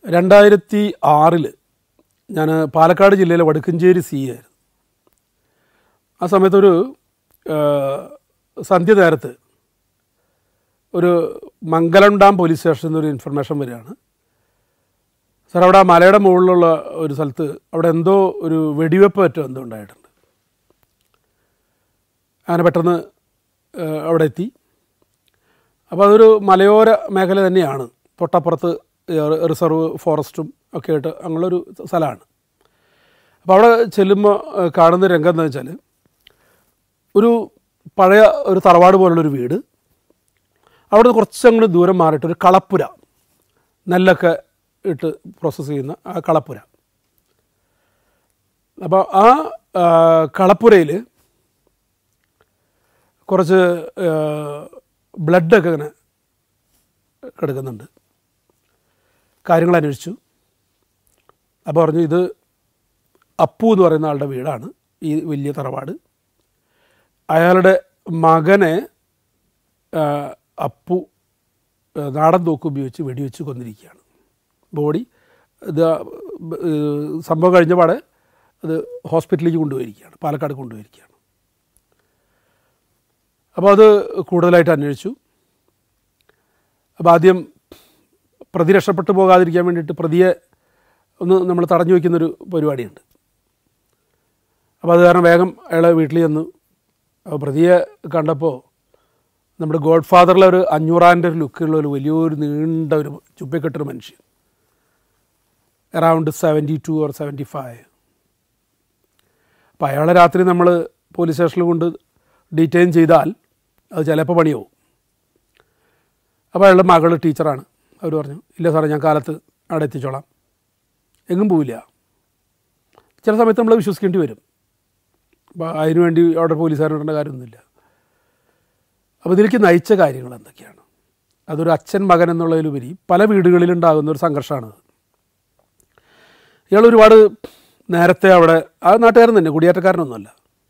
രണ്ടായിരത്തി ആറിൽ ഞാൻ പാലക്കാട് ജില്ലയിലെ വടുക്കഞ്ചേരി സി ആയിരുന്നു ആ സമയത്തൊരു ആ, സന്ധ്യ നേരത്ത് ഒരു മംഗലം ഡാം പോലീസ് സ്റ്റേഷനിൽ നിന്ന് ഒരു ഇൻഫർമേഷൻ വരികയാണ് സാർ അവിടെ ആ മലയുടെ മുകളിലുള്ള ഒരു സ്ഥലത്ത് അവിടെ എന്തോ ഒരു വെടിവെപ്പ് പറ്റോ എന്തോ ഉണ്ടായിട്ടുണ്ട് അങ്ങനെ പെട്ടെന്ന് ആ, അവിടെ എത്തി അപ്പോൾ അതൊരു മലയോര മേഖല തന്നെയാണ് തൊട്ടപ്പുറത്ത് ഏ- റിസർവ് ഫോറസ്റ്റും ഒക്കെ ആയിട്ട് അങ്ങനെയുള്ളൊരു സ്ഥലമാണ് അപ്പോൾ അവിടെ ചെല്ലുമ്പോൾ ഏ, കാണുന്ന രംഗം എന്താ വെച്ചാൽ ഒരു പഴയ ഒരു തറവാട് പോലുള്ളൊരു വീട് അവിടെ നിന്ന് കുറച്ചങ്ങോട്ട് ദൂരം മാറിയിട്ട് ഒരു കളപ്പുര നെല്ലൊക്കെ ഇട്ട് പ്രോസസ്സ് ചെയ്യുന്ന ആ കളപ്പുര അപ്പോൾ ആ കളപ്പുരയിൽ കുറച്ച് ബ്ലഡൊക്കെ ഇങ്ങനെ കിടക്കുന്നുണ്ട് കാര്യങ്ങൾ അന്വേഷിച്ചു അപ്പോൾ പറഞ്ഞു ഇത് അപ്പു എന്ന് പറയുന്ന ആളുടെ വീടാണ് ഈ വലിയ തറവാട് അയാളുടെ മകനെ ആ, അപ്പു ആ, നാടൻ തോക്ക് ഉപയോഗിച്ച് വെടിവെച്ച് കൊന്നിരിക്കുകയാണ് ബോഡി ഇത് ആ, ബ- ഏഹ് സംഭവം കഴിഞ്ഞ പാടെ അത് ഹോസ്പിറ്റലിലേക്ക് കൊണ്ടുപോയിരിക്കുകയാണ് പാലക്കാട് കൊണ്ടുപോയിരിക്കുകയാണ് അപ്പോൾ അത് കൂടുതലായിട്ട് അന്വേഷിച്ചു അപ്പോൾ ആദ്യം പ്രതി രക്ഷപ്പെട്ടു പോകാതിരിക്കാൻ വേണ്ടിയിട്ട് പ്രതിയെ ഒന്ന് നമ്മൾ തടഞ്ഞു വയ്ക്കുന്നൊരു പരിപാടിയുണ്ട് അപ്പോൾ അത് കാരണം വേഗം അയാളെ വീട്ടിൽ ചെന്നു അപ്പോൾ പ്രതിയെ കണ്ടപ്പോൾ നമ്മുടെ ഗോഡ് ഫാദറിലെ ഒരു അഞ്ഞൂറാൻ്റെ ഒരു ലുക്കുള്ള ഒരു വലിയൊരു നീണ്ട ഒരു ചുപ്പിക്കെട്ടൊരു മനുഷ്യൻ around seventy two or seventy five അപ്പോൾ അയാളെ രാത്രി നമ്മൾ പോലീസ് സ്റ്റേഷനിൽ കൊണ്ട് ഡീറ്റെയിൻ ചെയ്താൽ അത് ചിലപ്പോൾ പണിയാവും അപ്പോൾ അയാളുടെ മകൾ ടീച്ചറാണ് അവർ പറഞ്ഞു ഇല്ല സാറേ ഞാൻ കാലത്ത് അവിടെ എത്തിച്ചോളാം എങ്ങും പോവില്ല ചില സമയത്ത് നമ്മൾ വിശ്വസിക്കേണ്ടി വരും അപ്പോൾ അതിനുവേണ്ടി അവിടെ പോലീസുകാരോടേണ്ട കാര്യമൊന്നുമില്ല അപ്പോൾ ഇതിലേക്ക് നയിച്ച കാര്യങ്ങൾ എന്തൊക്കെയാണ് അതൊരു അച്ഛൻ മകൻ എന്നുള്ളതിലുപരി പല വീടുകളിലുണ്ടാകുന്ന ഒരു സംഘർഷമാണത് ഇയാൾ ഒരുപാട് നേരത്തെ അവിടെ ആ നാട്ടുകാരൻ തന്നെ കുടിയേറ്റക്കാരനൊന്നുമല്ല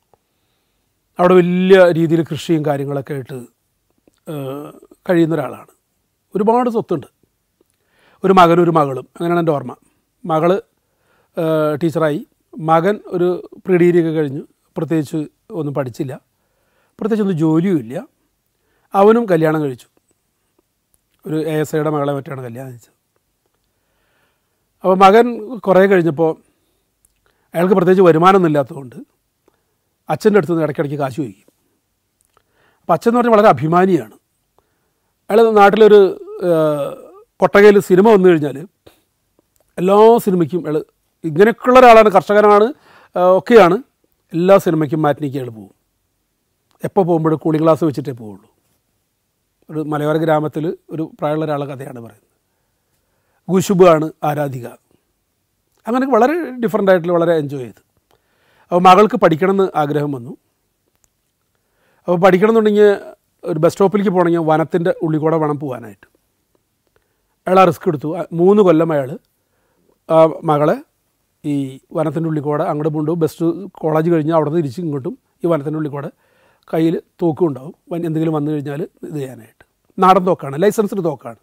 അവിടെ വലിയ രീതിയിൽ കൃഷിയും കാര്യങ്ങളൊക്കെ ആയിട്ട് ഏഹ്, കഴിയുന്ന ഒരാളാണ് ഒരുപാട് സ്വത്തുണ്ട് ഒരു മകനും ഒരു മകളും അങ്ങനെയാണ് എൻ്റെ ഓർമ്മ മകള് ഏഹ്, ടീച്ചറായി മകൻ ഒരു പ്രീ ഡിഗ്രി ഒക്കെ കഴിഞ്ഞു പ്രത്യേകിച്ച് ഒന്നും പഠിച്ചില്ല പ്രത്യേകിച്ച് ഒന്നും ജോലിയും ഇല്ല അവനും കല്യാണം കഴിച്ചു ഒരു എ എസ് ഐയുടെ മകളെ മറ്റാണ് കല്യാണം കഴിച്ചത് അപ്പോൾ മകൻ കുറേ കഴിഞ്ഞപ്പോൾ അയാൾക്ക് പ്രത്യേകിച്ച് വരുമാനമൊന്നും ഇല്ലാത്തതുകൊണ്ട് അച്ഛൻ്റെ അടുത്ത് നിന്ന് ഇടയ്ക്കിടയ്ക്ക് കാശ് ചോദിക്കും അപ്പോൾ അച്ഛൻ എന്ന് പറഞ്ഞാൽ വളരെ അഭിമാനിയാണ് അയാൾ നാട്ടിലൊരു കൊട്ടകയിൽ സിനിമ വന്നു കഴിഞ്ഞാൽ എല്ലാ സിനിമയ്ക്കും അയാൾ ഇങ്ങനെയൊക്കെയുള്ള ഒരാളാണ് കർഷകനാണ് ആ, ഒക്കെയാണ് എല്ലാ സിനിമയ്ക്കും മാറ്റിനിക്ക് അയാൾ പോകും എപ്പോൾ പോകുമ്പോഴും കൂളിംഗ് ഗ്ലാസ് വെച്ചിട്ടേ പോവുള്ളൂ ഒരു മലയോര ഗ്രാമത്തിൽ ഒരു പ്രായമുള്ള ഒരാളുടെ കഥയാണ് പറയുന്നത് ഗുഷുബ് ആണ് ആരാധിക അങ്ങനെ വളരെ ഡിഫറെൻ്റ് ആയിട്ടുള്ള വളരെ എൻജോയ് ചെയ്ത് അപ്പോൾ മകൾക്ക് പഠിക്കണമെന്ന് ആഗ്രഹം വന്നു അപ്പോൾ പഠിക്കണം എന്നുണ്ടെങ്കിൽ ഒരു ബസ് സ്റ്റോപ്പിലേക്ക് പോകണമെങ്കിൽ വനത്തിൻ്റെ ഉള്ളിൽ കൂടെ വേണം പോകാനായിട്ട് അയാൾ ആ റിസ്ക് എടുത്തു ആ മൂന്ന് കൊല്ലം അയാൾ ആ മകളെ ഈ വനത്തിൻ്റെ ഉള്ളിൽ കൂടെ അങ്ങോട്ട് കൊണ്ടുപോകും ബസ് കോളേജ് കഴിഞ്ഞ് അവിടെ നിന്ന് തിരിച്ച് ഇങ്ങോട്ടും ഈ വനത്തിൻ്റെ ഉള്ളിൽ കൂടെ കയ്യിൽ തോക്കും ഉണ്ടാവും വൻ- എന്തെങ്കിലും വന്നു കഴിഞ്ഞാൽ ഇത് ചെയ്യാനായിട്ട് നാടൻ തോക്കാണ് ലൈസൻസ്ഡ് തോക്കാണ്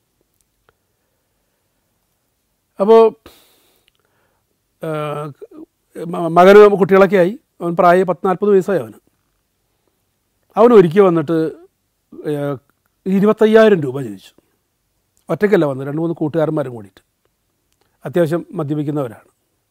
അപ്പോൾ മകന് കുട്ടികളൊക്കെ ആയി അവൻ പ്രായം പത്ത് നാൽപ്പത് വയസ്സായി അവന് അവൻ ഒരിക്കൽ വന്നിട്ട് ഏഹ്, ഇരുപത്തയ്യായിരം രൂപ ചോദിച്ചു ഒറ്റയ്ക്കല്ല വന്നത് രണ്ട് മൂന്ന് കൂട്ടുകാരന്മാരും കൂടിയിട്ട് അത്യാവശ്യം മദ്യപിക്കുന്നവരാണ്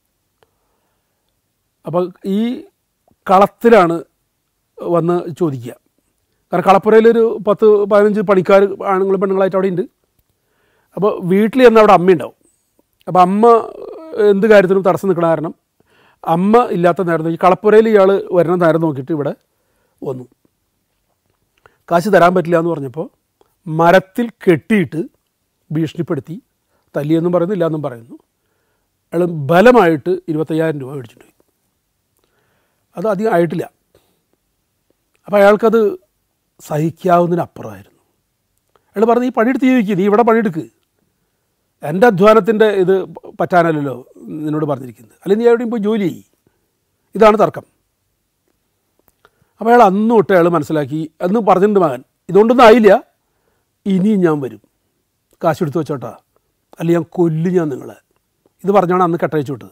അപ്പോൾ ഈ കളത്തിലാണ് വന്ന് ചോദിക്കുക കാരണം കളപ്പുരയിലൊരു പത്ത് പതിനഞ്ച് പണിക്കാർ ആണുങ്ങളും പെണ്ണുങ്ങളായിട്ട് അവിടെ ഉണ്ട് അപ്പോൾ വീട്ടിൽ ചെന്ന് അവിടെ അമ്മയുണ്ടാവും അപ്പോൾ അമ്മ എന്ത് കാര്യത്തിനും തടസ്സം നിൽക്കണ കാരണം അമ്മ ഇല്ലാത്ത നേരം നോക്കി കളപ്പുരയിൽ ഇയാൾ വരുന്ന നേരം നോക്കിയിട്ട് ഇവിടെ വന്നു കാശ് തരാൻ പറ്റില്ല എന്ന് പറഞ്ഞപ്പോൾ മരത്തിൽ കെട്ടിയിട്ട് ഭീഷണിപ്പെടുത്തി തല്ലിയെന്നും പറയുന്നു ഇല്ല എന്നും പറയുന്നു അയാൾ ബലമായിട്ട് ഇരുപത്തയ്യായിരം രൂപ മേടിച്ചിട്ട് പോയി അത് അധികം ആയിട്ടില്ല അപ്പോൾ അയാൾക്കത് സഹിക്കാവുന്നതിനപ്പുറമായിരുന്നു അയാൾ പറഞ്ഞു നീ പണിയെടുത്ത് ജീവിക്കുക നീ ഇവിടെ പണിയെടുക്ക് എൻ്റെ അധ്വാനത്തിൻ്റെ ഇത് പറ്റാനല്ലല്ലോ നിന്നോട് പറഞ്ഞിരിക്കുന്നത് അല്ലെങ്കിൽ നീ എവിടെയും പോയി ജോലി ചെയ്യ് ഇതാണ് തർക്കം അപ്പോൾ അയാൾ അന്ന് തൊട്ട് അയാൾ മനസ്സിലാക്കി അന്ന് പറഞ്ഞിട്ടുണ്ട് മകൻ ഇതുകൊണ്ടൊന്നും ആയില്ല ഇനിയും ഞാൻ വരും കാശ് എടുത്ത് വെച്ചോട്ടാ അല്ലെങ്കിൽ ഞാൻ കൊല്ലും ഞാൻ നിങ്ങളെ ഇത് പറഞ്ഞാണ് അന്ന് കെട്ടയച്ചു വിട്ടത്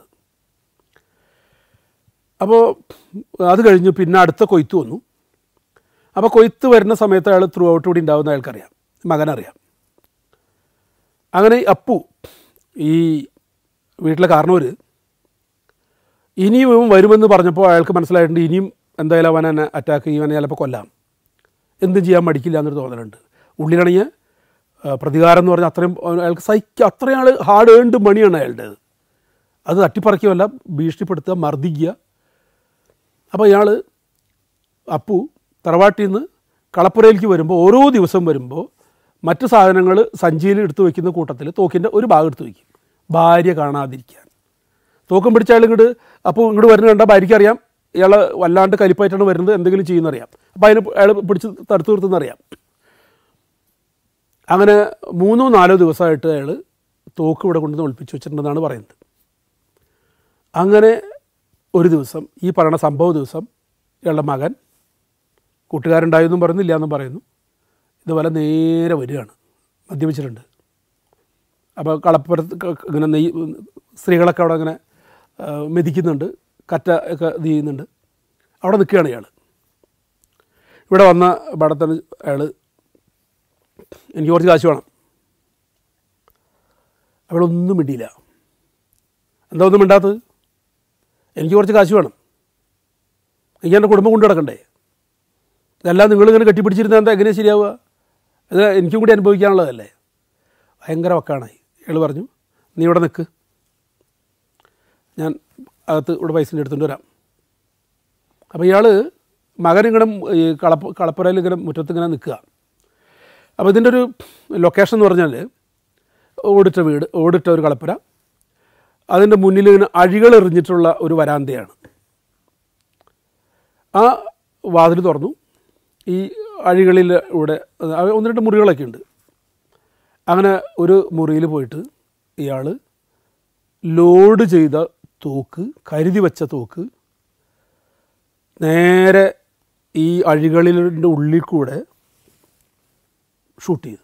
അപ്പോൾ അത് കഴിഞ്ഞ് പിന്നെ അടുത്ത കൊയ്ത്ത് വന്നു അപ്പോൾ കൊയ്ത്ത് വരുന്ന സമയത്ത് അയാൾ ത്രൂ ഔട്ട് കൂടി ഉണ്ടാവുന്ന അയാൾക്കറിയാം മകനറിയാം അങ്ങനെ ഈ അപ്പു ഈ വീട്ടിലെ കാരണവർ ഇനിയും ഇവൻ വരുമെന്ന് പറഞ്ഞപ്പോൾ അയാൾക്ക് മനസ്സിലായിട്ടുണ്ട് ഇനിയും എന്തായാലും അവൻ എന്നെ അറ്റാക്ക് ചെയ്യും അവനെ ചിലപ്പോൾ കൊല്ലാം എന്തും ചെയ്യാൻ മടിക്കില്ല എന്നൊരു തോന്നലുണ്ട് ഉള്ളിലാണെങ്കിൽ ആ, പ്രതികാരം എന്ന് പറഞ്ഞാൽ അത്രയും അയാൾക്ക് സഹിക്കുക അത്രയും ആൾ ഹാർഡ് ഏൺഡ് മണിയാണ് അയാളുടേത് അത് തട്ടിപ്പറിക്കുകയല്ല ഭീഷണിപ്പെടുത്തുക മർദ്ദിക്കുക അപ്പോൾ ഇയാൾ അപ്പു തറവാട്ടിൽ നിന്ന് കളപ്പുരയിലേക്ക് വരുമ്പോൾ ഓരോ ദിവസം വരുമ്പോൾ മറ്റ് സാധനങ്ങൾ സഞ്ചിയിൽ എടുത്തു വയ്ക്കുന്ന കൂട്ടത്തിൽ തോക്കിൻ്റെ ഒരു ഭാഗം എടുത്ത് വയ്ക്കും ഭാര്യ കാണാതിരിക്കാൻ തോക്കം പിടിച്ച അയാൾ ഇങ്ങോട്ട് അപ്പോൾ ഇങ്ങോട്ട് വരുന്ന കണ്ട ഭാര്യയ്ക്ക് അറിയാം ഇയാൾ വല്ലാണ്ട് കലിപ്പായിട്ടാണ് വരുന്നത് എന്തെങ്കിലും ചെയ്യുന്നറിയാം അപ്പോൾ അതിന് അയാൾ പിടിച്ച് തടുത്തു നിർത്തുന്നറിയാം അങ്ങനെ മൂന്നോ നാലോ ദിവസമായിട്ട് അയാൾ തോക്ക് ഇവിടെ കൊണ്ടുവന്ന് ഒളിപ്പിച്ച് വെച്ചിട്ടുണ്ടെന്നാണ് പറയുന്നത് അങ്ങനെ ഒരു ദിവസം ഈ പറയുന്ന സംഭവ ദിവസം ഇയാളുടെ മകൻ കൂട്ടുകാരുണ്ടായെന്നും പറയുന്നില്ല എന്നും പറയുന്നു ഇതുപോലെ നേരെ വരികയാണ് മദ്യപിച്ചിട്ടുണ്ട് അപ്പോൾ കളപ്പുറത്ത് ക- ഇങ്ങനെ നെയ് സ്ത്രീകളൊക്കെ അവിടെ അങ്ങനെ ആ, മെതിക്കുന്നുണ്ട് കറ്റ ഒക്കെ ഇത് ചെയ്യുന്നുണ്ട് അവിടെ നിൽക്കുകയാണ് ഇയാൾ ഇവിടെ വന്ന പടത്തിന് അയാൾ എനിക്ക് കുറച്ച് കാശ് വേണം അവളൊന്നും മിണ്ടിയില്ല എന്താ ഒന്നും മിണ്ടാത്തത് എനിക്ക് കുറച്ച് കാശ് വേണം എനിക്ക് എൻ്റെ കുടുംബം കൊണ്ടു നടക്കണ്ടേ ഇതെല്ലാം നിങ്ങളിങ്ങനെ കെട്ടിപ്പിടിച്ചിരുന്നാൽ എന്താ എങ്ങനെയാണ് ശരിയാവുക ഇത് എനിക്കും കൂടി അനുഭവിക്കാനുള്ളതല്ലേ ഭയങ്കര വക്കാണായി ഇയാൾ പറഞ്ഞു നീ ഇവിടെ നിൽക്ക് ഞാൻ അകത്ത് ഇവിടെ പൈസ എടുത്തുകൊണ്ട് വരാം അപ്പോൾ ഇയാൾ മകനിങ്ങനെ ഈ കളപ്പ കളപ്പുരയിൽ ഇങ്ങനെ മുറ്റത്ത് ഇങ്ങനെ നിൽക്കുക അപ്പോൾ ഇതിൻ്റെ ഒരു ലൊക്കേഷൻ എന്ന് പറഞ്ഞാൽ ഓടിട്ട വീട് ഓടിട്ട ഒരു കളപ്പുര അതിൻ്റെ മുന്നിൽ ഇങ്ങനെ അഴികൾ എറിഞ്ഞിട്ടുള്ള ഒരു വരാന്തയാണ് ആ വാതിൽ തുറന്നു ഈ അഴികളിൽ ഇവിടെ അത് ഒന്ന് രണ്ട് മുറികളൊക്കെ ഉണ്ട് അങ്ങനെ ഒരു മുറിയിൽ പോയിട്ട് ഇയാൾ ലോഡ് ചെയ്ത തോക്ക് കരുതി വെച്ച തോക്ക് നേരെ ഈ അഴികളിൻ്റെ ഉള്ളിൽ കൂടെ ഷൂട്ട് ചെയ്തു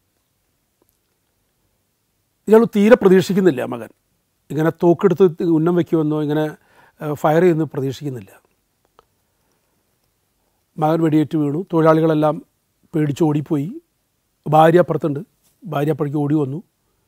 ഇയാൾ തീരെ പ്രതീക്ഷിക്കുന്നില്ല മകൻ ഇങ്ങനെ തോക്കെടുത്ത് ഉന്നം വയ്ക്കുമെന്നോ ഇങ്ങനെ ഫയർ ചെയ്യുന്നു പ്രതീക്ഷിക്കുന്നില്ല മകൻ വെടിയേറ്റ് വീണു തൊഴിലാളികളെല്ലാം പേടിച്ച് ഓടിപ്പോയി ഭാര്യ അപ്പുറത്തുണ്ട് ഭാര്യ അപ്പോഴേക്ക് ഓടി വന്നു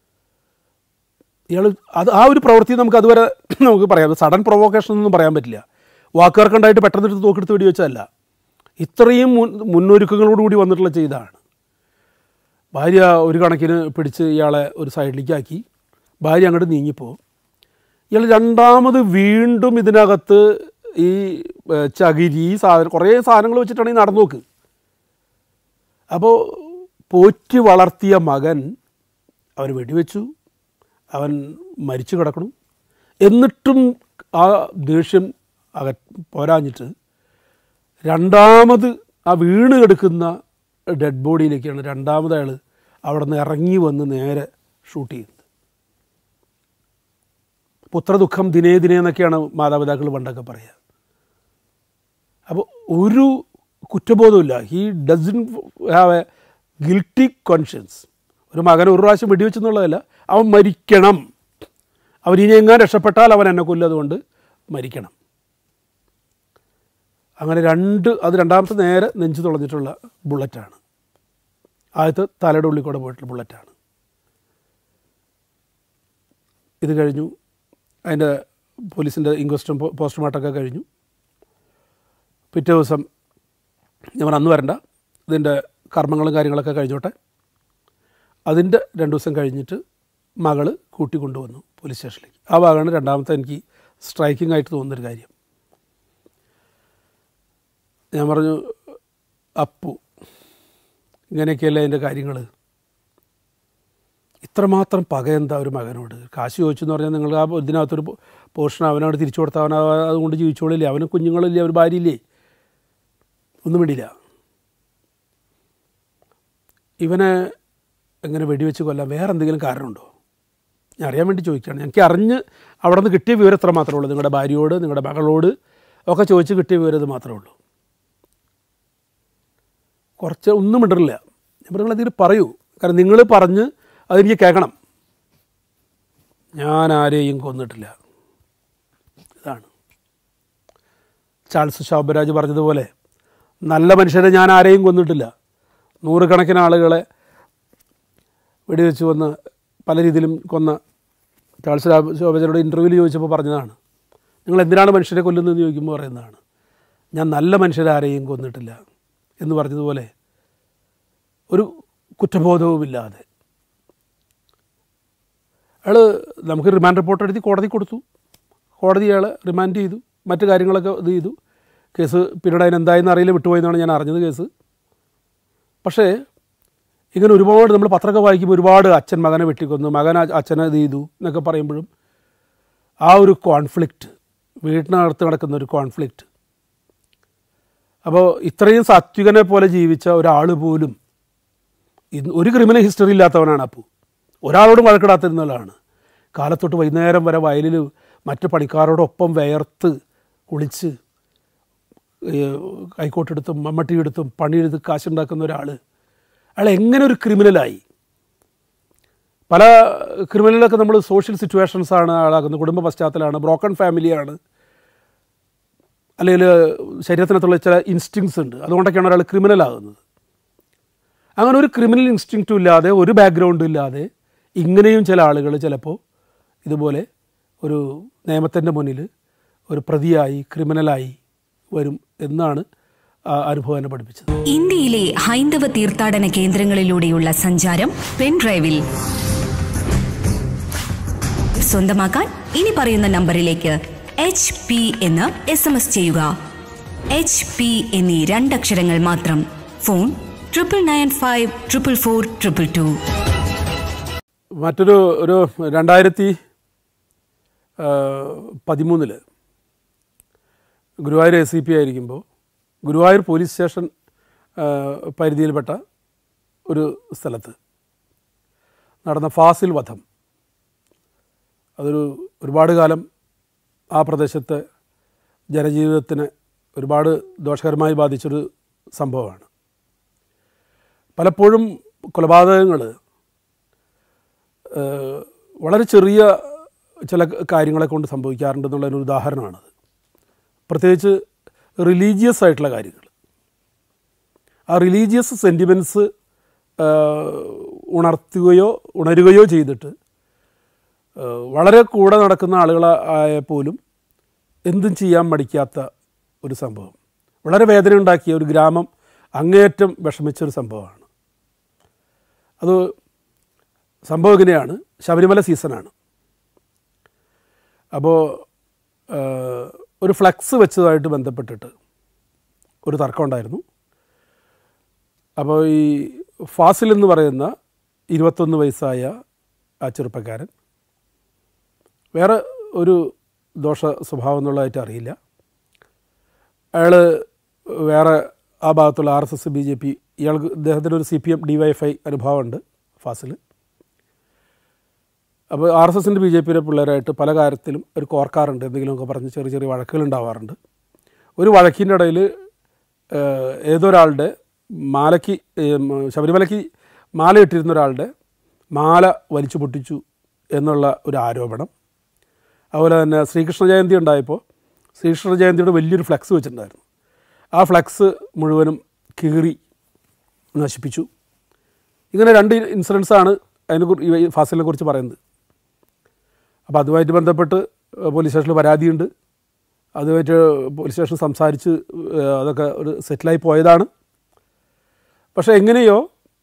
ഇയാൾ അത് ആ ഒരു പ്രവൃത്തി നമുക്ക് അതുവരെ നമുക്ക് പറയാം സഡൻ പ്രൊവോക്കേഷൻ ഒന്നും പറയാൻ പറ്റില്ല വാക്കുകൾക്കുണ്ടായിട്ട് പെട്ടെന്ന് എടുത്ത് തോക്കെടുത്ത് വെടി വെച്ചതല്ല ഇത്രയും മുൻ മുന്നൊരുക്കങ്ങളോടുകൂടി വന്നിട്ടുള്ള ചെയ്താണ് ഭാര്യ ഒരു കണക്കിന് പിടിച്ച് ഇയാളെ ഒരു സൈഡിലേക്ക് ആക്കി ഭാര്യ അങ്ങോട്ട് നീങ്ങിപ്പോൾ ഇയാൾ രണ്ടാമത് വീണ്ടും ഇതിനകത്ത് ഈ ഏഹ്, ചകിരി ഈ സാധനം കുറേ സാധനങ്ങൾ വെച്ചിട്ടാണ് ഈ നടന്നു നോക്ക് അപ്പോൾ പോറ്റി വളർത്തിയ മകൻ അവൻ വെടിവെച്ചു അവൻ മരിച്ചു കിടക്കണം എന്നിട്ടും ആ ദേഷ്യം അക പോരാഞ്ഞിട്ട് രണ്ടാമത് ആ വീണ് കിടക്കുന്ന ഡെഡ് ബോഡിയിലേക്കാണ് രണ്ടാമത് അയാൾ അവിടെ നിന്ന് ഇറങ്ങി വന്ന് നേരെ ഷൂട്ട് ചെയ്യുന്നത് പുത്രദുഃഖം ദിനേ ദിനേ എന്നൊക്കെയാണ് മാതാപിതാക്കൾ പണ്ടൊക്കെ പറയുക അപ്പോൾ ഒരു കുറ്റബോധമില്ല he doesn't have a guilty conscience ഒരു മകൻ ഒരു പ്രാവശ്യം വെടിവെച്ചെന്നുള്ളതല്ല അവൻ മരിക്കണം അവൻ ഇനി എങ്ങാൻ രക്ഷപ്പെട്ടാൽ അവൻ എന്നെ കൊല്ലും അതുകൊണ്ട് മരിക്കണം അങ്ങനെ രണ്ട് അത് രണ്ടാമത്തെ നേരെ നെഞ്ചു തുളഞ്ഞിട്ടുള്ള ബുള്ളറ്റാണ് ആദ്യത്തെ തലയുടെ ഉള്ളിൽ കൂടെ പോയിട്ടുള്ള ബുള്ളറ്റാണ് ഇത് കഴിഞ്ഞു അതിൻ്റെ പോലീസിൻ്റെ ഇൻക്വസ്റ്റും പോസ്റ്റ്മോർട്ടമൊക്കെ കഴിഞ്ഞു പിറ്റേ ദിവസം ഞാൻ പറഞ്ഞു, അന്ന് വരണ്ട ഇതിൻ്റെ കർമ്മങ്ങളും കാര്യങ്ങളൊക്കെ കഴിഞ്ഞോട്ടെ അതിൻ്റെ രണ്ട് ദിവസം കഴിഞ്ഞിട്ട് മകള് കൂട്ടിക്കൊണ്ടുവന്നു പോലീസ് സ്റ്റേഷനിലേക്ക് ആ ഭാഗമാണ് രണ്ടാമത്തെ എനിക്ക് സ്ട്രൈക്കിംഗ് ആയിട്ട് തോന്നുന്നൊരു കാര്യം ഞാൻ പറഞ്ഞു അപ്പു ഇങ്ങനെയൊക്കെയല്ലേ അതിൻ്റെ കാര്യങ്ങൾ ഇത്രമാത്രം പക എന്താ ഒരു മകനോട് കാശ് ചോദിച്ചു എന്ന് പറഞ്ഞാൽ നിങ്ങൾ ആ ഇതിനകത്തൊരു പോർഷൻ അവനോട് തിരിച്ചു കൊടുത്താൽ അവൻ അത് അതുകൊണ്ട് ജീവിച്ചോളില്ലേ അവന് കുഞ്ഞുങ്ങളില്ലേ അവന് ഭാര്യയില്ലേ ഒന്നും വേണ്ടിയില്ല ഇവനെ എങ്ങനെ വെടിവെച്ച് കൊല്ലാൻ വേറെ എന്തെങ്കിലും കാരണമുണ്ടോ ഞാൻ അറിയാൻ വേണ്ടി ചോദിക്കുകയാണ് എനിക്ക് അറിഞ്ഞ് അവിടെ നിന്ന് കിട്ടിയ വിവരം എത്ര മാത്രമേ ഉള്ളൂ നിങ്ങളുടെ ഭാര്യയോട് നിങ്ങളുടെ മകളോട് ഒക്കെ ചോദിച്ച് കിട്ടിയ വിവരം ഇത് മാത്രമേ ഉള്ളൂ കുറച്ച് ഒന്നും ഇടറില്ല ഞാൻ നിങ്ങൾ എന്തെങ്കിലും പറയൂ കാരണം നിങ്ങൾ പറഞ്ഞ് അതെനിക്ക് കേൾക്കണം ഞാൻ ആരെയും കൊന്നിട്ടില്ല ഇതാണ് ചാൾസ് ശോഭരാജ് പറഞ്ഞതുപോലെ നല്ല മനുഷ്യരെ ഞാൻ ആരെയും കൊന്നിട്ടില്ല നൂറുകണക്കിന് ആളുകളെ വെടിവെച്ച് കൊന്ന് പല രീതിയിലും കൊന്ന ചാൾസ് രാ- ശോഭരാജോട് ഇൻ്റർവ്യൂവിൽ ചോദിച്ചപ്പോൾ പറഞ്ഞതാണ് നിങ്ങൾ എന്തിനാണ് മനുഷ്യരെ കൊല്ലുന്നതെന്ന് ചോദിക്കുമ്പോൾ പറയുന്നതാണ് ഞാൻ നല്ല മനുഷ്യരെ ആരെയും കൊന്നിട്ടില്ല എന്ന് പറഞ്ഞതുപോലെ ഒരു കുറ്റബോധവുമില്ലാതെ അയാൾ നമുക്ക് റിമാൻഡ് റിപ്പോർട്ട് എഴുതി കോടതി കൊടുത്തു കോടതി അയാളെ റിമാൻഡ് ചെയ്തു മറ്റു കാര്യങ്ങളൊക്കെ ഇത് ചെയ്തു കേസ് പിന്നീട് അതിന് എന്തായെന്ന് അറിയില്ല വിട്ടുപോയെന്നാണ് ഞാൻ അറിഞ്ഞത് കേസ് പക്ഷേ ഇങ്ങനെ ഒരുപാട് നമ്മൾ പത്രമൊക്കെ വായിക്കുമ്പോൾ ഒരുപാട് അച്ഛൻ മകനെ വെട്ടിക്കൊന്നു മകൻ അ- അച്ഛനെ ഇത് ചെയ്തു എന്നൊക്കെ പറയുമ്പോഴും ആ ഒരു കോൺഫ്ലിക്റ്റ് വീട്ടിനകത്ത് നടക്കുന്ന ഒരു കോൺഫ്ലിക്റ്റ് അപ്പോൾ ഇത്രയും സാത്വികനെ പോലെ ജീവിച്ച ഒരാൾ പോലും ഇന്ന് ഒരു ക്രിമിനൽ ഹിസ്റ്ററി ഇല്ലാത്തവനാണ് അപ്പു ഒരാളോടും വഴക്കിടാത്തിരുന്നതാണ് കാലത്തൊട്ട് വൈകുന്നേരം വരെ വയലിൽ മറ്റ് പണിക്കാരോടൊപ്പം വിയർത്ത് കുളിച്ച് ഏഹ്, കൈക്കോട്ടെടുത്തും മമ്മട്ടിയെടുത്തും പണിയെടുത്ത് കാശുണ്ടാക്കുന്ന ഒരാൾ അയാൾ എങ്ങനെ ഒരു ക്രിമിനലായി പല ക്രിമിനലൊക്കെ നമ്മൾ സോഷ്യൽ സിറ്റുവേഷൻസ് ആണ് ആളാക്കുന്നത് കുടുംബ പശ്ചാത്തലമാണ് ബ്രോക്കൺ ഫാമിലിയാണ് അല്ലെങ്കിൽ ശരീരത്തിനകത്തുള്ള ചില ഇൻസ്റ്റിങ്സ് ഉണ്ട് അതുകൊണ്ടൊക്കെയാണ് ഒരാൾ ക്രിമിനലാകുന്നത് അങ്ങനെ ഒരു ക്രിമിനൽ ഇൻസ്റ്റിങ്റ്റും ഇല്ലാതെ ഒരു ബാക്ക്ഗ്രൗണ്ടും ഇല്ലാതെ ഇങ്ങനെയും ചില ആളുകൾ ചിലപ്പോൾ ഇതുപോലെ ഒരു നിയമത്തിൻ്റെ മുന്നിൽ ഒരു പ്രതിയായി ക്രിമിനലായി വരും എന്നാണ് ആ അനുഭവം എന്നെ പഠിപ്പിച്ചത് ഇന്ത്യയിലെ ഹൈന്ദവ തീർത്ഥാടന കേന്ദ്രങ്ങളിലൂടെയുള്ള സഞ്ചാരം പെൻഡ്രൈവിൽ സ്വന്തമാക്കാൻ ഇനി പറയുന്ന നമ്പറിലേക്ക് എച്ച് പി എന്ന് എസ് എം എസ് ചെയ്യുക എച്ച് പി എന്നീ രണ്ടക്ഷരങ്ങൾ മാത്രം phone triple nine five triple four triple two മറ്റൊരു ഒരു രണ്ടായിരത്തി പതിമൂന്നിൽ ഗുരുവായൂർ എ സി പി ആയിരിക്കുമ്പോൾ ഗുരുവായൂർ പോലീസ് സ്റ്റേഷൻ ആ, പരിധിയിൽപ്പെട്ട ഒരു സ്ഥലത്ത് നടന്ന ഫാസിൽ വധം അതൊരു ഒരുപാട് കാലം ആ പ്രദേശത്തെ ജനജീവിതത്തിന് ഒരുപാട് ദോഷകരമായി ബാധിച്ചൊരു സംഭവമാണ് പലപ്പോഴും കൊലപാതകങ്ങൾ ഏഹ് വളരെ ചെറിയ ചില കാര്യങ്ങളെ കൊണ്ട് സംഭവിക്കാറുണ്ടെന്നുള്ളതിനൊരു ഉദാഹരണമാണത് പ്രത്യേകിച്ച് റിലീജിയസ് ആയിട്ടുള്ള കാര്യങ്ങൾ ആ റിലീജിയസ് സെൻറ്റിമെൻറ്റ്സ് ഉണർത്തുകയോ ഉണരുകയോ ചെയ്തിട്ട് ഏഹ് വളരെ കൂടെ നടക്കുന്ന ആളുകളായ പോലും എന്തും ചെയ്യാൻ മടിക്കാത്ത ഒരു സംഭവം വളരെ വേദന ഉണ്ടാക്കിയ ഒരു ഗ്രാമം അങ്ങേയറ്റം വിഷമിച്ചൊരു സംഭവമാണ് അത് സംഭവം ഇങ്ങനെയാണ് ശബരിമല സീസണാണ് അപ്പോൾ ഒരു ഫ്ലക്സ് വെച്ചതായിട്ട് ബന്ധപ്പെട്ടിട്ട് ഒരു തർക്കം ഉണ്ടായിരുന്നു അപ്പോൾ ഈ ഫാസിൽ എന്ന് പറയുന്ന ഇരുപത്തൊന്ന് വയസ്സായ ആ ചെറുപ്പക്കാരൻ വേറെ ഒരു ദോഷ സ്വഭാവം എന്നുള്ളതായിട്ട് അറിയില്ല അയാൾ വേറെ ആ ഭാഗത്തുള്ള R S S B J P ഇയാൾക്ക് ഇദ്ദേഹത്തിന് ഒരു C P M D Y F I അനുഭവമുണ്ട് ഫാസിൽ അപ്പോൾ ആർ എസ് എസിൻ്റെ ബി ജെ പിയിലെ പിള്ളേരായിട്ട് പല കാര്യത്തിലും ഒരു കോർക്കാറുണ്ട് എന്തെങ്കിലുമൊക്കെ പറഞ്ഞ് ചെറിയ ചെറിയ വഴക്കുകൾ ഉണ്ടാവാറുണ്ട് ഒരു വഴക്കിൻ്റെ ഇടയിൽ ഏതൊരാളുടെ മാലയ്ക്ക് ഏഹ്, മ- ശബരിമലയ്ക്ക് മാല ഇട്ടിരുന്ന ഒരാളുടെ മാല വലിച്ചു പൊട്ടിച്ചു എന്നുള്ള ഒരു ആരോപണം അതുപോലെ തന്നെ ശ്രീകൃഷ്ണ ജയന്തി ഉണ്ടായപ്പോൾ ശ്രീകൃഷ്ണ ജയന്തിയുടെ വലിയൊരു ഫ്ലക്സ് വെച്ചിട്ടുണ്ടായിരുന്നു ആ ഫ്ലക്സ് മുഴുവനും കീറി നശിപ്പിച്ചു ഇങ്ങനെ രണ്ട് ഇൻസിഡൻസാണ് അതിനെ കുറി- ഈ ഫാസിലിനെ കുറിച്ച് പറയുന്നത് അപ്പോൾ അതുമായിട്ട് ബന്ധപ്പെട്ട് പോലീസ് സ്റ്റേഷനിൽ പരാതിയുണ്ട് അതുമായിട്ട് പോലീസ് സ്റ്റേഷൻ സംസാരിച്ച് ഏഹ്, അതൊക്കെ ഒരു സെറ്റിലായി പോയതാണ് പക്ഷേ എങ്ങനെയോ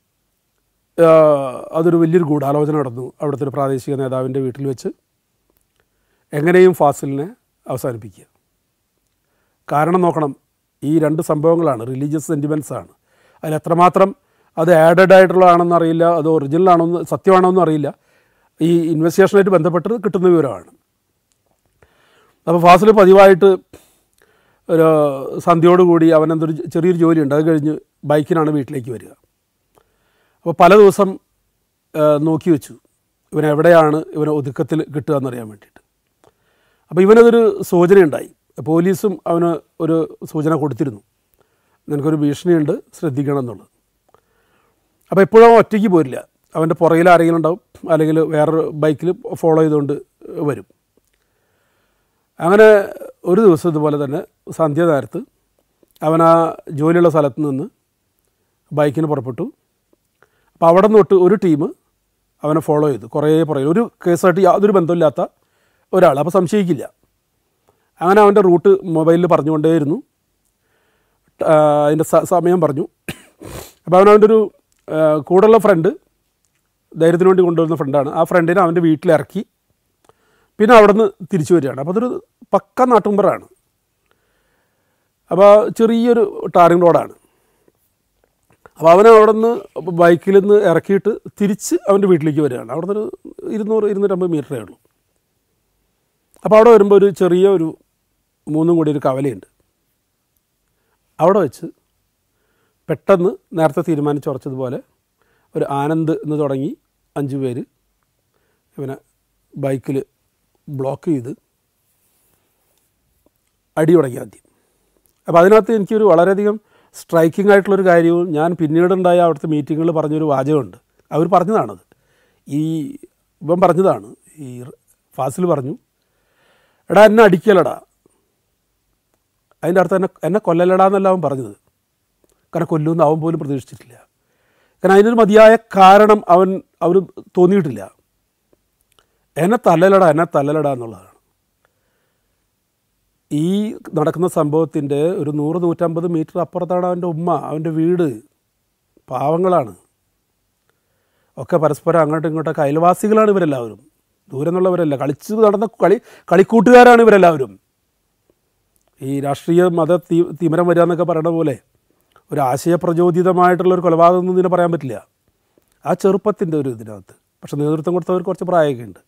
ഏഹ്, അതൊരു വലിയൊരു ഗൂഢാലോചന നടന്നു അവിടുത്തെ ഒരു പ്രാദേശിക നേതാവിൻ്റെ വീട്ടിൽ വെച്ച് എങ്ങനെയും ഫാസിലിനെ അവസാനിപ്പിക്കുക കാരണം നോക്കണം ഈ രണ്ട് സംഭവങ്ങളാണ് റിലീജിയസ് സെൻറ്റിമെൻറ്റ്സ് ആണ് അതിൽ എത്രമാത്രം അത് ആഡഡ് ആയിട്ടുള്ളതാണെന്ന് അറിയില്ല അത് ഒറിജിനൽ ആണോ എന്ന് സത്യമാണോ എന്നും അറിയില്ല ഈ ഇൻവെസ്റ്റിഗേഷനായിട്ട് ബന്ധപ്പെട്ട് കിട്ടുന്ന വിവരമാണ് അപ്പോൾ ഫാസിൽ പതിവായിട്ട് ഒരു സന്ധ്യയോടുകൂടി അവനെന്തൊരു ചെറിയൊരു ജോലിയുണ്ട് അത് കഴിഞ്ഞ് ബൈക്കിനാണ് വീട്ടിലേക്ക് വരിക അപ്പോൾ പല ദിവസം ആ, നോക്കി വെച്ചു ഇവൻ എവിടെയാണ് ഇവനെ ഒതുക്കത്തിൽ കിട്ടുക എന്നറിയാൻ വേണ്ടിയിട്ട് അപ്പോൾ ഇവനതൊരു സൂചനയുണ്ടായി പോലീസും അവന് ഒരു സൂചന കൊടുത്തിരുന്നു നിനക്കൊരു ഭീഷണിയുണ്ട് ശ്രദ്ധിക്കണം എന്നുള്ളത് അപ്പോൾ എപ്പോഴും അവൻ ഒറ്റയ്ക്ക് പോരില്ല അവൻ്റെ പുറകിൽ ആരെങ്കിലും ഉണ്ടാവും അല്ലെങ്കിൽ വേറൊരു ബൈക്കിൽ ഫോളോ ചെയ്തുകൊണ്ട് വരും അങ്ങനെ ഒരു ദിവസം ഇതുപോലെ തന്നെ സന്ധ്യ നേരത്ത് അവൻ ആ ജോലിയുള്ള സ്ഥലത്ത് നിന്ന് ബൈക്കിന് പുറപ്പെട്ടു അപ്പോൾ അവിടെ നിന്ന് തൊട്ട് ഒരു ടീം അവനെ ഫോളോ ചെയ്തു കുറേ പുറകിൽ ഒരു കേസായിട്ട് യാതൊരു ബന്ധമില്ലാത്ത ഒരാൾ അപ്പോൾ സംശയിക്കില്ല അങ്ങനെ അവൻ്റെ റൂട്ട് മൊബൈലിൽ പറഞ്ഞുകൊണ്ടേയിരുന്നു ആ, അതിൻ്റെ സ- സമയം പറഞ്ഞു അപ്പോൾ അവൻ അവൻ്റെ ഒരു ആ, കൂടെയുള്ള ഫ്രണ്ട് ധൈര്യത്തിന് വേണ്ടി കൊണ്ടുവരുന്ന ഫ്രണ്ടാണ് ആ ഫ്രണ്ടിനെ അവൻ്റെ വീട്ടിലിറക്കി പിന്നെ അവിടെ നിന്ന് തിരിച്ചു വരികയാണ് അപ്പോൾ അതൊരു പക്ക നാട്ടുമ്പറാണ് അപ്പോൾ ചെറിയൊരു ടാറിങ് റോഡാണ് അപ്പോൾ അവനെ അവിടെ നിന്ന് ബൈക്കിൽ നിന്ന് ഇറക്കിയിട്ട് തിരിച്ച് അവൻ്റെ വീട്ടിലേക്ക് വരികയാണ് അവിടെ നിന്ന് ഒരു ഇരുന്നൂറ് ഇരുന്നൂറ്റമ്പത് മീറ്ററേ ഉള്ളൂ അപ്പോൾ അവിടെ വരുമ്പോൾ ഒരു ചെറിയ ഒരു മൂന്നും കൂടി ഒരു കവലയുണ്ട് അവിടെ വെച്ച് പെട്ടെന്ന് നേരത്തെ തീരുമാനിച്ചുറച്ചതുപോലെ ഒരു ആനന്ദ് എന്ന് തുടങ്ങി അഞ്ച് പേര് ഇവനെ ബൈക്കിൽ ബ്ലോക്ക് ചെയ്ത് അടി തുടങ്ങി ആദ്യം അപ്പോൾ അതിനകത്ത് എനിക്കൊരു വളരെയധികം സ്ട്രൈക്കിംഗ് ആയിട്ടുള്ളൊരു കാര്യവും ഞാൻ പിന്നീടുണ്ടായ അവിടുത്തെ മീറ്റിങ്ങുകളിൽ പറഞ്ഞൊരു വാചകമുണ്ട് അവർ പറഞ്ഞതാണത് ഈ ഇവൻ പറഞ്ഞതാണ് ഈ ഫാസിൽ പറഞ്ഞു എടാ എന്നെ അടിക്കലടാ അതിൻ്റെ അർത്ഥം എന്നെ എന്നെ കൊല്ലലടാ എന്നല്ല അവൻ പറഞ്ഞത് കാരണം കൊല്ലുമെന്ന് അവൻ പോലും പ്രതീക്ഷിച്ചിട്ടില്ല കാരണം അതിനൊരു മതിയായ കാരണം അവൻ അവർ തോന്നിയിട്ടില്ല എന്നെ തല്ലലടാ എന്നെ തല്ലലടാ എന്നുള്ളതാണ് ഈ നടക്കുന്ന സംഭവത്തിൻ്റെ ഒരു നൂറ് നൂറ്റമ്പത് മീറ്റർ അപ്പുറത്താണ് അവൻ്റെ ഉമ്മ അവൻ്റെ വീട് പാവങ്ങളാണ് ഒക്കെ പരസ്പരം അങ്ങോട്ടും ഇങ്ങോട്ടൊക്കെ അയൽവാസികളാണ് ഇവരെല്ലാവരും ദൂരെ നിന്നുള്ളവരല്ല കളിച്ച് നടന്ന കളി കളിക്കൂട്ടുകാരാണ് ഇവരെല്ലാവരും ഈ രാഷ്ട്രീയ മത തീ തിമരം വരിക എന്നൊക്കെ പറയുന്ന പോലെ ഒരു ആശയപ്രചോദിതമായിട്ടുള്ള ഒരു കൊലപാതകം ഒന്നും ഇതിനെ പറയാൻ പറ്റില്ല ആ ചെറുപ്പത്തിൻ്റെ ഒരു ഇതിനകത്ത് പക്ഷെ നേതൃത്വം കൊടുത്തവർ കുറച്ച് പ്രായമൊക്കെ ഉണ്ട്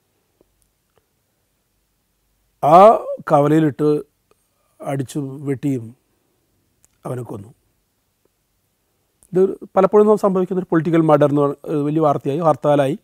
ആ കവലയിലിട്ട് അടിച്ചു വെട്ടിയും അവനെ കൊന്നു ഇത് പലപ്പോഴും സംഭവിക്കുന്ന ഒരു പൊളിറ്റിക്കൽ മർഡർ എന്ന് പറഞ്ഞ ഒരു വലിയ വാർത്തയായി ഹർത്താലായി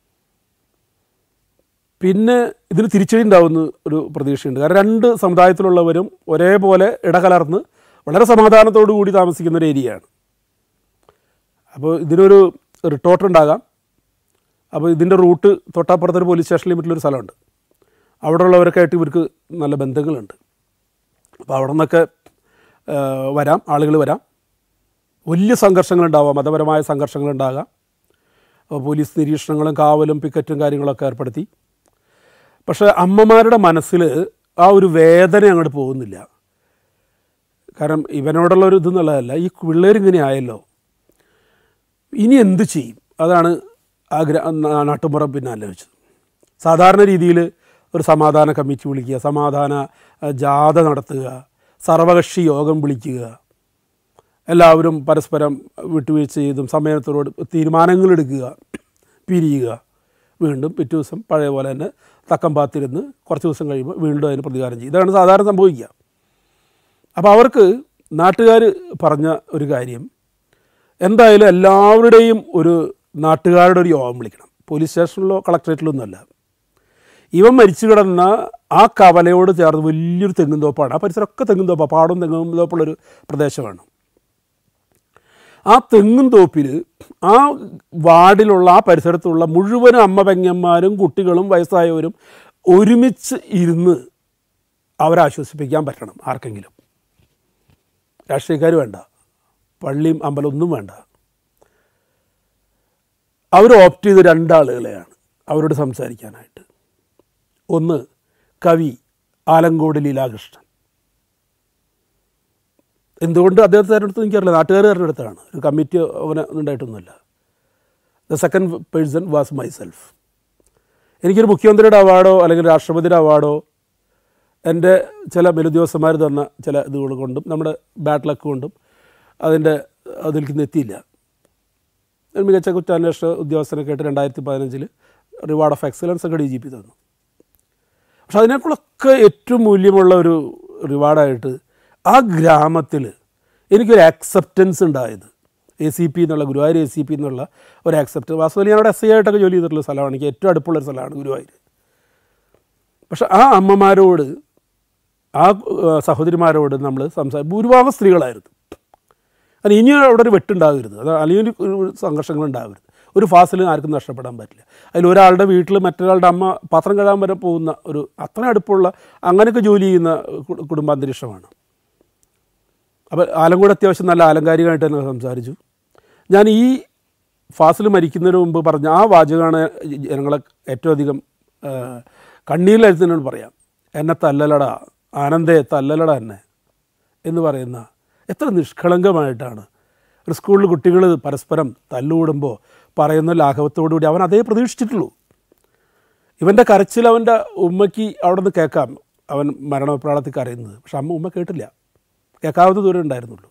പിന്നെ ഇതിന് തിരിച്ചടി ഉണ്ടാവുന്ന ഒരു പ്രതീക്ഷയുണ്ട് കാരണം രണ്ട് സമുദായത്തിലുള്ളവരും ഒരേപോലെ ഇടകലർന്ന് വളരെ സമാധാനത്തോടു കൂടി താമസിക്കുന്ന ഒരു ഏരിയയാണ് അപ്പോൾ ഇതിനൊരു റിട്ടോർട്ട് ഉണ്ടാകാം അപ്പോൾ ഇതിൻ്റെ റൂട്ട് തൊട്ടപ്പുറത്തൊരു പോലീസ് സ്റ്റേഷൻ ലിമിറ്റിലൊരു സ്ഥലമുണ്ട് അവിടെ ഉള്ളവരൊക്കെ ആയിട്ട് ഇവർക്ക് നല്ല ബന്ധങ്ങളുണ്ട് അപ്പോൾ അവിടെ നിന്നൊക്കെ ആ, വരാം ആളുകൾ വരാം വലിയ സംഘർഷങ്ങളുണ്ടാവാം മതപരമായ സംഘർഷങ്ങളുണ്ടാകാം അപ്പോൾ പോലീസ് നിരീക്ഷണങ്ങളും കാവലും പിക്കറ്റും കാര്യങ്ങളൊക്കെ ഏർപ്പെടുത്തി പക്ഷേ അമ്മമാരുടെ മനസ്സിൽ ആ ഒരു വേദന അങ്ങോട്ട് പോകുന്നില്ല കാരണം ഇവനോടുള്ള ഒരു ഇതെന്നുള്ളതല്ല ഈ പിള്ളേർ ഇങ്ങനെ ആയല്ലോ ഇനി എന്ത് ചെയ്യും അതാണ് ആ ഗ്ര നാ- നാട്ടുമ്പുറം പിന്നെ ആലോചിച്ചത് സാധാരണ രീതിയിൽ ഒരു സമാധാന കമ്മിറ്റി വിളിക്കുക സമാധാന അഹ്, ജാഥ നടത്തുക സർവകക്ഷി യോഗം വിളിക്കുക എല്ലാവരും പരസ്പരം വിട്ടുവീഴ്ച ചെയ്തും സമയത്തോട് തീരുമാനങ്ങളെടുക്കുക പിരിയുക വീണ്ടും പിറ്റേ ദിവസം പഴയ പോലെ തന്നെ തക്കം പാത്തിരുന്ന് കുറച്ച് ദിവസം കഴിയുമ്പോൾ വീണ്ടും അതിന് പ്രതികാരം ചെയ്യും ഇതാണ് സാധാരണ സംഭവിക്കുക അപ്പോൾ അവർക്ക് നാട്ടുകാർ പറഞ്ഞ ഒരു കാര്യം എന്തായാലും എല്ലാവരുടെയും ഒരു നാട്ടുകാരുടെ ഒരു യോഗം വിളിക്കണം പോലീസ് സ്റ്റേഷനിലോ കളക്ടറേറ്റിലോ ഒന്നുമല്ല ഇവൻ മരിച്ചു കിടന്ന ആ കവലയോട് ചേർന്ന് വലിയൊരു തെങ്ങും തോപ്പാണ് ആ പരിസരമൊക്കെ തെങ്ങും തോപ്പാണ് പാടവും തെങ്ങും തോപ്പുള്ളൊരു പ്രദേശമാണ് ആ തെങ്ങും തോപ്പിൽ ആ വാർഡിലുള്ള ആ പരിസരത്തുള്ള മുഴുവൻ അമ്മ പെങ്ങന്മാരും കുട്ടികളും വയസ്സായവരും ഒരുമിച്ച് ഇരുന്ന് അവരെ ആശ്വസിപ്പിക്കാൻ പറ്റണം ആർക്കെങ്കിലും രാഷ്ട്രീയക്കാർ വേണ്ട പള്ളിയും അമ്പലം ഒന്നും വേണ്ട അവർ ഓപ്റ്റ് ചെയ്ത് രണ്ടാളുകളെയാണ് അവരോട് സംസാരിക്കാനായിട്ട് ഒന്ന് കവി ആലങ്കോട് ലീലാകൃഷ്ണൻ എന്തുകൊണ്ട് അദ്ദേഹത്തെ തിരഞ്ഞെടുത്ത് എനിക്കറിയില്ല നാട്ടുകാർ തിരഞ്ഞെടുത്താണ് ഒരു കമ്മിറ്റി അവന് ഉണ്ടായിട്ടൊന്നുമില്ല the second person was myself എനിക്കൊരു മുഖ്യമന്ത്രിയുടെ അവാർഡോ അല്ലെങ്കിൽ രാഷ്ട്രപതിയുടെ അവാർഡോ എൻ്റെ ചില മേലുദ്യോഗസ്ഥന്മാർ തന്ന ചില ഇതുകൾ കൊണ്ടും നമ്മുടെ ബാഡ് ലക്ക് കൊണ്ടും അതിൻ്റെ അതിലേക്ക് എത്തിയില്ല ഒരു മികച്ച കുറ്റാന്വേഷണ ഉദ്യോഗസ്ഥനൊക്കെ ആയിട്ട് രണ്ടായിരത്തി പതിനഞ്ചിൽ റിവാർഡ് ഓഫ് എക്സലൻസ് ഒക്കെ ഡി ജി പി തന്നു പക്ഷെ അതിനേക്കുള്ളൊക്കെ ഏറ്റവും മൂല്യമുള്ള ഒരു റിവാർഡായിട്ട് ആ ഗ്രാമത്തിൽ എനിക്കൊരു ആക്സെപ്റ്റൻസ് ഉണ്ടായത് എ സി പി എന്നുള്ള ഗുരുവായൂർ എ സി പി എന്നുള്ള ഒരു ആക്സെപ്റ്റ് വാസ്തവത്തിൽ ഞാൻ അവിടെ എസ് ഐ ആയിട്ടൊക്കെ ജോലി ചെയ്തിട്ടുള്ള സ്ഥലമാണ് എനിക്ക് ഏറ്റവും അടുപ്പുള്ളൊരു സ്ഥലമാണ് ഗുരുവായൂർ പക്ഷെ ആ അമ്മമാരോട് ആ ഏഹ്, സഹോദരിമാരോട് നമ്മൾ സംസാര ഭൂരിഭാഗം സ്ത്രീകളായിരുന്നു അത് ഇനി അവിടെ ഒരു വെട്ടുണ്ടാകരുത് അത് അല്ലെങ്കിൽ ഒരു സംഘർഷങ്ങൾ ഉണ്ടാകരുത് ഒരു ഫാസിലും ആർക്കും നഷ്ടപ്പെടാൻ പറ്റില്ല അതിൽ ഒരാളുടെ വീട്ടിൽ മറ്റൊരാളുടെ അമ്മ പാത്രം കഴുകാൻ വരെ പോകുന്ന ഒരു അത്ര അടുപ്പമുള്ള അങ്ങനെയൊക്കെ ജോലി ചെയ്യുന്ന കു- കുടുംബാന്തരീക്ഷമാണ് അപ്പോൾ ആലങ്കോട് അത്യാവശ്യം നല്ല ആലങ്കാരികമായിട്ട് തന്നെ സംസാരിച്ചു ഞാൻ ഈ ഫാസിൽ മരിക്കുന്നതിന് മുമ്പ് പറഞ്ഞ ആ വാചകമാണ് ജനങ്ങളെ ഏറ്റവും അധികം ആ, കണ്ണീരിലെഴുത്തുന്നതിനോട് പറയാം എന്നെ തല്ലലട ആനന്ദേ തല്ലലട എന്നെ എന്ന് പറയുന്ന എത്ര നിഷ്കളങ്കമായിട്ടാണ് ഒരു സ്കൂളിൽ കുട്ടികൾ പരസ്പരം തല്ലുകൂടുമ്പോൾ പറയുന്ന ലാഘവത്തോടുകൂടി അവൻ അതേ പ്രതീക്ഷിച്ചിട്ടുള്ളൂ ഇവൻ്റെ കരച്ചിൽ അവൻ്റെ ഉമ്മയ്ക്ക് അവിടെ നിന്ന് കേൾക്കാം അവൻ മരണപ്രാളത്തിൽ കരയുന്നത് പക്ഷെ അമ്മ ഉമ്മ കേട്ടില്ല കേൾക്കാവുന്ന ദൂരം ഉണ്ടായിരുന്നുള്ളൂ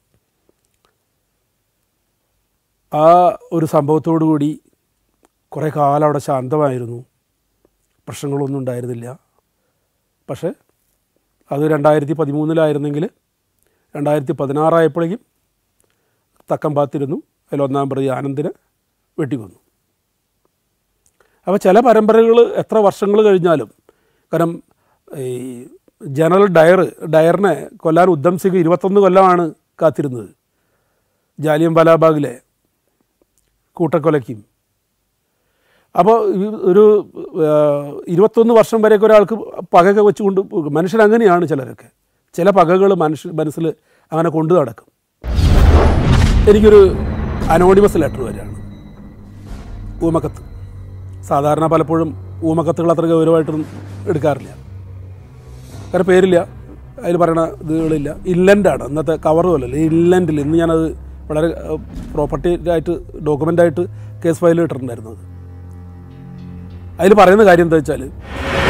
ആ ഒരു സംഭവത്തോടു കൂടി കുറേ കാലം അവിടെ ശാന്തമായിരുന്നു പ്രശ്നങ്ങളൊന്നും ഉണ്ടായിരുന്നില്ല പക്ഷേ അത് രണ്ടായിരത്തി പതിമൂന്നിലായിരുന്നെങ്കിൽ രണ്ടായിരത്തി പതിനാറായപ്പോഴേക്കും തക്കം പാത്തിരുന്നു അതിൽ ഒന്നാം പ്രതി ആനന്ദിനെ വെട്ടിക്കൊന്നു അപ്പോൾ ചില പരമ്പരകൾ എത്ര വർഷങ്ങൾ കഴിഞ്ഞാലും കാരണം ഈ ജനറൽ ഡയർ ഡയറിനെ കൊല്ലാൻ ഉദ്ധം സിംഗ് ഇരുപത്തൊന്ന് കൊല്ലമാണ് കാത്തിരുന്നത് ജാലിയൻ വാലാബാഗിലെ കൂട്ടക്കൊലയ്ക്കും അപ്പോൾ ഈ ഒരു ആ, ഇരുപത്തൊന്ന് വർഷം വരെയൊക്കെ ഒരാൾക്ക് പകയൊക്കെ വെച്ചുകൊണ്ട് പോകും. മനുഷ്യൻ അങ്ങനെയാണ് ചിലരൊക്കെ ചില പകകൾ മനുഷ്യ മനസ്സിൽ അങ്ങനെ കൊണ്ടു നടക്കും എനിക്കൊരു അനോണിമസ് ലെറ്റർ വരികയാണ് ഊമക്കത്ത് സാധാരണ പലപ്പോഴും ഊമക്കത്തുകൾ അത്ര ഗൗരവമായിട്ടൊന്നും എടുക്കാറില്ല കാരണം പേരില്ല അതിൽ പറയണ ഇതുകളില്ല ഇല്ലൻ്റാണ് ഇന്നത്തെ കവർ പോലല്ല ഇല്ലൻറ്റിൽ ഇന്ന് ഞാനത് വളരെ പ്രോപ്പർട്ടി ആയിട്ട് ഡോക്യുമെൻ്റായിട്ട് കേസ് ഫയൽ ഇട്ടിട്ടുണ്ടായിരുന്നത് അതിൽ പറയുന്ന കാര്യം എന്താ വെച്ചാൽ